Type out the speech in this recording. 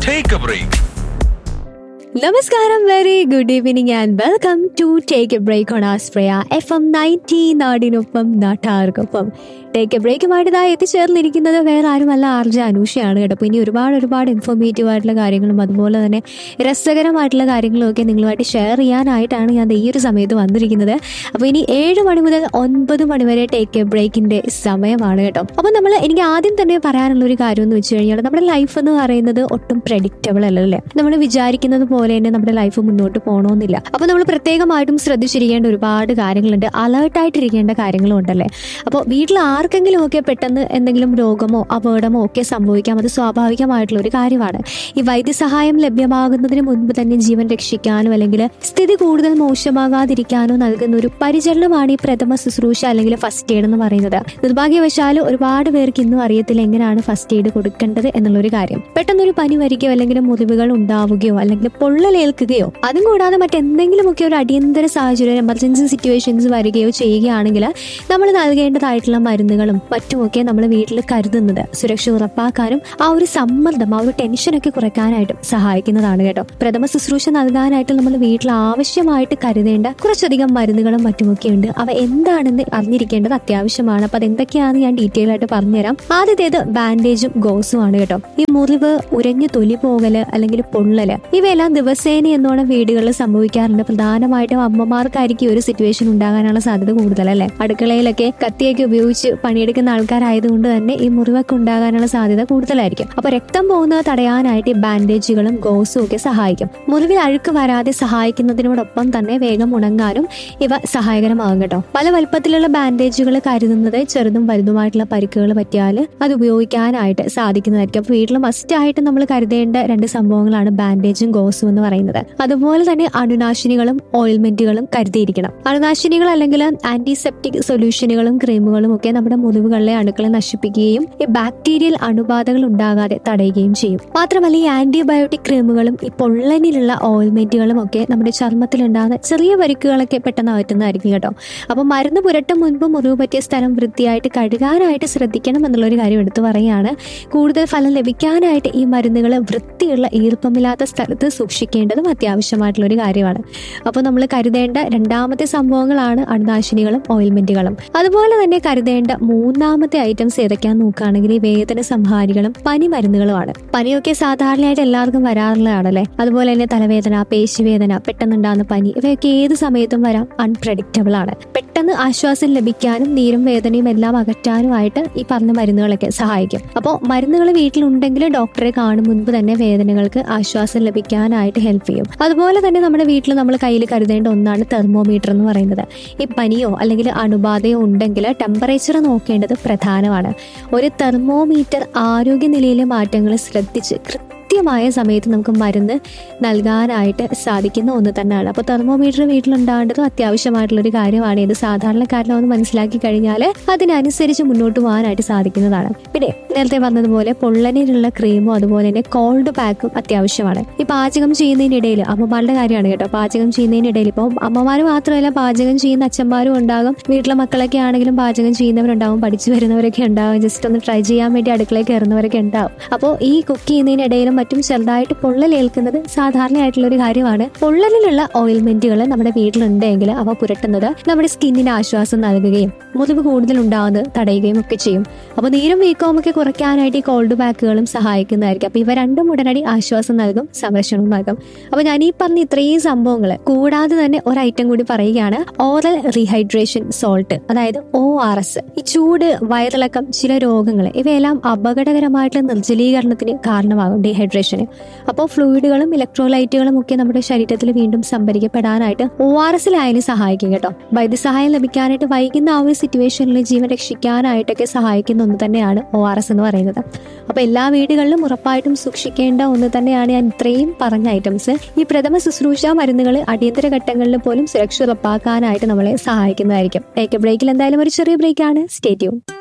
Take a break. നമസ്കാരം very good evening and welcome to take a break on ആസ്പ്രയ F M ninety നാടിനൊപ്പം നാട്ടാർക്കൊപ്പം take A ബ്രേക്കുമായിട്ട് ഇതാ എത്തിച്ചേർന്നിരിക്കുന്നത് വേറെ ആരുമല്ല ആർ ജെ അനൂഷയാണ് കേട്ടോ അപ്പോൾ ഇനി ഒരുപാട് ഒരുപാട് ഇൻഫോർമേറ്റീവ് ആയിട്ടുള്ള കാര്യങ്ങളും അതുപോലെ തന്നെ രസകരമായിട്ടുള്ള കാര്യങ്ങളും ഒക്കെ നിങ്ങളുമായിട്ട് ഷെയർ ചെയ്യാനായിട്ടാണ് ഞാൻ ദേ ഈ ഒരു സമയത്ത് വന്നിരിക്കുന്നത് അപ്പോൾ ഇനി ഏഴ് മണി മുതൽ ഒൻപത് മണി വരെ ടേക്ക് എ ബ്രേക്കിന്റെ സമയമാണ് കേട്ടോ അപ്പോൾ നമ്മൾ എനിക്ക് ആദ്യം തന്നെ പറയാനുള്ള ഒരു കാര്യം എന്ന് വെച്ച് കഴിഞ്ഞാൽ നമ്മുടെ ലൈഫ് എന്ന് പറയുന്നത് ഒട്ടും പ്രഡിക്റ്റബിൾ അല്ലല്ലേ നമ്മൾ വിചാരിക്കുന്നത് പോലെ തന്നെ നമ്മുടെ ലൈഫ് മുന്നോട്ട് പോകണമെന്നില്ല അപ്പോൾ നമ്മൾ പ്രത്യേകമായിട്ടും ശ്രദ്ധിച്ചിരിക്കേണ്ട ഒരുപാട് കാര്യങ്ങളുണ്ട് അലേർട്ടായിട്ടിരിക്കേണ്ട കാര്യങ്ങളും ഉണ്ടല്ലേ അപ്പോൾ വീട്ടിൽ ആർക്കെങ്കിലും ഒക്കെ പെട്ടെന്ന് എന്തെങ്കിലും രോഗമോ അപകടമോ ഒക്കെ സംഭവിക്കാം അത് സ്വാഭാവികമായിട്ടുള്ള ഒരു കാര്യമാണ് ഈ വൈദ്യസഹായം ലഭ്യമാകുന്നതിന് മുൻപ് തന്നെ ജീവൻ രക്ഷിക്കാനോ അല്ലെങ്കിൽ സ്ഥിതി കൂടുതൽ മോശമാകാതിരിക്കാനോ നൽകുന്ന ഒരു പരിചരണമാണ് ഈ പ്രഥമ ശുശ്രൂഷ അല്ലെങ്കിൽ ഫസ്റ്റ് എയ്ഡ് എന്ന് പറയുന്നത് നിർഭാഗ്യവശാൽ ഒരുപാട് പേർക്ക് ഇന്നും അറിയത്തില്ല എങ്ങനെയാണ് ഫസ്റ്റ് എയ്ഡ് കൊടുക്കേണ്ടത് എന്നുള്ളൊരു കാര്യം പെട്ടെന്നൊരു പനി വരികയോ അല്ലെങ്കിൽ മുറിവുകൾ ഉണ്ടാവുകയോ അല്ലെങ്കിൽ പൊള്ളലേൽക്കുകയോ അതും കൂടാതെ മറ്റെന്തെങ്കിലുമൊക്കെ ഒരു അടിയന്തര സാഹചര്യം എമർജൻസി സിറ്റുവേഷൻസ് വരികയോ ചെയ്യുകയാണെങ്കിൽ നമ്മൾ നൽകേണ്ടതായിട്ടുള്ള മരുന്നുകളും മറ്റുമൊക്കെ നമ്മൾ വീട്ടിൽ കരുതുന്നത് സുരക്ഷ ഉറപ്പാക്കാനും ആ ഒരു സമ്മർദ്ദം ആ ഒരു ടെൻഷനൊക്കെ കുറയ്ക്കാനായിട്ടും സഹായിക്കുന്നതാണ് കേട്ടോ പ്രഥമ ശുശ്രൂഷ നൽകാനായിട്ട് നമ്മൾ വീട്ടിൽ ആവശ്യമായിട്ട് കരുതേണ്ട കുറച്ചധികം മരുന്നുകളും മറ്റുമൊക്കെ ഉണ്ട് അവ എന്താണെന്ന് അറിഞ്ഞിരിക്കേണ്ടത് അത്യാവശ്യമാണ് അപ്പൊ അതെന്തൊക്കെയാണെന്ന് ഞാൻ ഡീറ്റെയിൽ ആയിട്ട് പറഞ്ഞുതരാം ആദ്യത്തേത് ബാൻഡേജും ഗോസും ആണ് കേട്ടോ ഈ മുറിവ് ഉരഞ്ഞു തൊലി പോകല് അല്ലെങ്കിൽ പൊള്ളല് ഇവയെല്ലാം ദിവസേന എന്നോണം വീടുകളിൽ സംഭവിക്കാറുണ്ട് പ്രധാനമായിട്ടും അമ്മമാർക്കായിരിക്കും ഈ ഒരു സിറ്റുവേഷൻ ഉണ്ടാകാനുള്ള സാധ്യത കൂടുതൽ അല്ലേ അടുക്കളയിലൊക്കെ കത്തിയൊക്കെ ഉപയോഗിച്ച് പണിയെടുക്കുന്ന ആൾക്കാരായതുകൊണ്ട് തന്നെ ഈ മുറിവൊക്കെ ഉണ്ടാകാനുള്ള സാധ്യത കൂടുതലായിരിക്കും അപ്പൊ രക്തം പോകുന്നത് തടയാനായിട്ട് ഈ ബാൻഡേജുകളും ഗോസും ഒക്കെ സഹായിക്കും മുറിവിൽ അഴുക്ക് വരാതെ സഹായിക്കുന്നതിനോടൊപ്പം തന്നെ വേഗം ഉണങ്ങാനും ഇവ സഹായകരമാകും കേട്ടോ പല വലുപ്പത്തിലുള്ള ബാൻഡേജുകൾ കരുതുന്നത് ചെറുതും വലുതുമായിട്ടുള്ള പരിക്കുകൾ പറ്റിയാൽ അത് ഉപയോഗിക്കാനായിട്ട് സാധിക്കുന്നതായിരിക്കും അപ്പൊ വീട്ടിൽ മസ്റ്റ് ആയിട്ട് നമ്മൾ കരുതേണ്ട രണ്ട് സംഭവങ്ങളാണ് ബാൻഡേജും ഗോസും എന്ന് പറയുന്നത് അതുപോലെ തന്നെ അണുനാശിനികളും ഓയിൽമെന്റുകളും കരുതിയിരിക്കണം അണുനാശിനികൾ അല്ലെങ്കിൽ ആന്റിസെപ്റ്റിക് സൊല്യൂഷനുകളും ക്രീമുകളും ഒക്കെ നമ്മുടെ മുറിവുകളിലെ അണുക്കളെ നശിപ്പിക്കുകയും ഈ ബാക്ടീരിയൽ അണുബാധകൾ ഉണ്ടാകാതെ തടയുകയും ചെയ്യും മാത്രമല്ല ഈ ആന്റിബയോട്ടിക് ക്രീമുകളും ഈ പൊള്ളനിലുള്ള ഓയിൽമെന്റുകളും ഒക്കെ നമ്മുടെ ചർമ്മത്തിലുണ്ടാകുന്ന ചെറിയ പരിക്കുകളൊക്കെ പെട്ടെന്ന് അകറ്റുന്നതായിരിക്കും കേട്ടോ അപ്പോൾ മരുന്ന് പുരട്ടും മുൻപ് മുറിവ് പറ്റിയ സ്ഥലം വൃത്തിയായിട്ട് കഴുകാനായിട്ട് ശ്രദ്ധിക്കണം എന്നുള്ളൊരു കാര്യം എടുത്തു പറയുകയാണ് കൂടുതൽ ഫലം ലഭിക്കാനായിട്ട് ഈ മരുന്നുകൾ വൃത്തിയുള്ള ഈർപ്പമില്ലാത്ത സ്ഥലത്ത് സൂക്ഷിക്കേണ്ടതും അത്യാവശ്യമായിട്ടുള്ള ഒരു കാര്യമാണ് അപ്പോൾ നമ്മൾ കരുതേണ്ട രണ്ടാമത്തെ സംഭവങ്ങളാണ് അണുനാശിനികളും ഓയിൽമെന്റുകളും അതുപോലെ തന്നെ കരുതേണ്ട മൂന്നാമത്തെ ഐറ്റംസ് ഏതൊക്കെയാന്ന് നോക്കുകയാണെങ്കിൽ ഈ വേദന സംഹാരികളും പനി മരുന്നുകളുമാണ് പനിയൊക്കെ സാധാരണയായിട്ട് എല്ലാവർക്കും വരാറുള്ളതാണല്ലേ അതുപോലെ തന്നെ തലവേദന പേശിവേദന പെട്ടെന്നുണ്ടാകുന്ന പനി ഇവയൊക്കെ ഏത് സമയത്തും വരാം അൺപ്രഡിക്റ്റബിൾ ആണ് പെട്ടെന്ന് ആശ്വാസം ലഭിക്കാനും നീരും വേദനയും എല്ലാം അകറ്റാനുമായിട്ട് ഈ പറഞ്ഞ മരുന്നുകളൊക്കെ സഹായിക്കും അപ്പോൾ മരുന്നുകൾ വീട്ടിലുണ്ടെങ്കിൽ ഡോക്ടറെ കാണും മുൻപ് തന്നെ വേദനകൾക്ക് ആശ്വാസം ലഭിക്കാനായിട്ട് ഹെൽപ്പ് ചെയ്യും അതുപോലെ തന്നെ നമ്മുടെ വീട്ടിൽ നമ്മൾ കയ്യിൽ കരുതേണ്ട ഒന്നാണ് തെർമോമീറ്റർ എന്ന് പറയുന്നത് ഈ പനിയോ അല്ലെങ്കിൽ അണുബാധയോ ഉണ്ടെങ്കിൽ ടെമ്പറേച്ചർ നോക്കേണ്ടത് പ്രധാനമാണ് ഒരു തെർമോമീറ്റർ ആരോഗ്യനിലയിലെ മാറ്റങ്ങൾ ശ്രദ്ധിച്ച് കൃത്യമായ സമയത്ത് നമുക്ക് മരുന്ന് നൽകാനായിട്ട് സാധിക്കുന്ന ഒന്ന് തന്നെയാണ് അപ്പോൾ തെർമോമീറ്റർ വീട്ടിലുണ്ടാകേണ്ടതും അത്യാവശ്യമായിട്ടുള്ള ഒരു കാര്യമാണ് ഇത് സാധാരണക്കാരനെ ഒന്ന് മനസ്സിലാക്കി കഴിഞ്ഞാൽ അതിനനുസരിച്ച് മുന്നോട്ട് പോകാനായിട്ട് സാധിക്കുന്നതാണ് പിന്നെ നേരത്തെ പറഞ്ഞതുപോലെ പൊള്ളനിലുള്ള ക്രീമും അതുപോലെ തന്നെ കോൾഡ് പാക്കും അത്യാവശ്യമാണ് ഈ പാചകം ചെയ്യുന്നതിനിടയിൽ അമ്മമാരുടെ കാര്യമാണ് കേട്ടോ പാചകം ചെയ്യുന്നതിനിടയിൽ ഇപ്പോൾ അമ്മമാർ മാത്രമല്ല പാചകം ചെയ്യുന്ന അച്ഛന്മാരും ഉണ്ടാകും വീട്ടിലെ മക്കളൊക്കെ ആണെങ്കിലും പാചകം ചെയ്യുന്നവരുണ്ടാവും പഠിച്ചു വരുന്നവരൊക്കെ ഉണ്ടാവും ജസ്റ്റ് ഒന്ന് ട്രൈ ചെയ്യാൻ വേണ്ടി അടുക്കളയിൽ കയറുന്നവരൊക്കെ ഉണ്ടാവും അപ്പോൾ ഈ കുക്ക് ചെയ്യുന്നതിനിടയിലും മറ്റും ചെറുതായിട്ട് പൊള്ളലേൽക്കുന്നത് സാധാരണയായിട്ടുള്ള ഒരു കാര്യമാണ് പൊള്ളലിലുള്ള ഓയിൽമെന്റുകൾ നമ്മുടെ വീട്ടിലുണ്ടെങ്കിൽ അവ പുരട്ടുന്നത് നമ്മുടെ സ്കിന്നിന് ആശ്വാസം നൽകുകയും മുറിവ് കൂടുതൽ ഉണ്ടാകുന്നത് തടയുകയും ഒക്കെ ചെയ്യും അപ്പോൾ നീരും വീക്കവും ഒക്കെ കുറയ്ക്കാനായിട്ട് ഈ കോൾഡ് പാക്കുകളും സഹായിക്കുന്നതായിരിക്കും അപ്പോൾ ഇവ രണ്ടും ഉടനടി ആശ്വാസം നൽകും സംരക്ഷണവും നൽകും അപ്പോൾ ഞാൻ ഈ പറഞ്ഞ ഇത്രയും സംഭവങ്ങൾ കൂടാതെ തന്നെ ഒരു ഐറ്റം കൂടി പറയുകയാണ് ഓറൽ റീഹൈഡ്രേഷൻ സോൾട്ട് അതായത് ഒ ആർ എസ് ഈ ചൂട് വയറിളക്കം ചില രോഗങ്ങൾ ഇവയെല്ലാം അപകടകരമായിട്ടുള്ള നിർജ്ജലീകരണത്തിന് കാരണമാകും ഡീഹൈഡ്രേഷന് അപ്പോൾ ഫ്ലൂയിഡുകളും ഇലക്ട്രോലൈറ്റുകളും ഒക്കെ നമ്മുടെ ശരീരത്തിൽ വീണ്ടും സംഭരിക്കപ്പെടാനായിട്ട് ഒ ആർ എസിലായാലും സഹായിക്കും കേട്ടോ വൈദ്യസഹായം ലഭിക്കാനായിട്ട് വൈകുന്ന ആ ഒരു സിറ്റുവേഷനിൽ ജീവൻ രക്ഷിക്കാനായിട്ടൊക്കെ സഹായിക്കുന്ന ഒന്ന് തന്നെയാണ് ഒ ആർ എസ് എന്ന് പറയുന്നത് അപ്പോൾ എല്ലാ വീടുകളിലും ഉറപ്പായിട്ടും സൂക്ഷിക്കേണ്ട ഒന്ന് തന്നെയാണ് ഞാൻ ഇത്രയും പറഞ്ഞ ഐറ്റംസ് ഈ പ്രഥമ ശുശ്രൂഷ മരുന്നുകൾ അടിയന്തര ഘട്ടങ്ങളിൽ പോലും സുരക്ഷ ഉറപ്പാക്കാനായിട്ട് നമ്മളെ സഹായിക്കുന്നതായിരിക്കും ടേക്ക് എ ബ്രേക്കിൽ എന്തായാലും ഒരു ചെറിയ ബ്രേക്കാണ് സ്റ്റേറ്റ്യൂൺ